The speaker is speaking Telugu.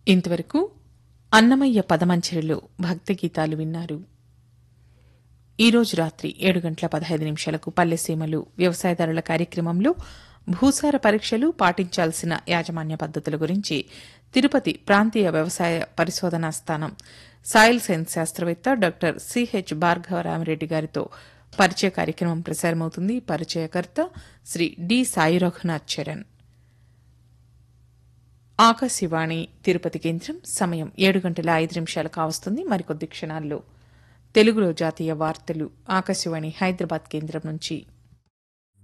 ఇంతవరకు అన్నమయ్య పదమంచెరిలో భక్తి గీతాలు విన్నారు ఈరోజు రాత్రి ఏడు గంటల పదహైదు నిమిషాలకు పల్లెసీమలు వ్యవసాయదారుల కార్యక్రమంలో భూసార పరీక్షలు పాటించాల్సిన యాజమాన్య పద్దతుల గురించి తిరుపతి ప్రాంతీయ వ్యవసాయ పరిశోధనా స్థానం సాయిల్ సైన్స్ శాస్త్రవేత్త డాక్టర్ సిహెచ్ భార్గవరామిరెడ్డి గారితో పరిచయ కార్యక్రమం ప్రసారమవుతుంది పరిచయకర్త శ్రీ డి సాయి రఘునాథ్ చరణ్ ఆకాశవాణి తిరుపతి కేంద్రం సమయం ఏడు గంటల ఐదు నిమిషాలు కావస్తుంది మరికొద్ది క్షణాల్లో తెలుగులో జాతీయ వార్తలు ఆకాశవాణి హైదరాబాద్ కేంద్రం నుంచి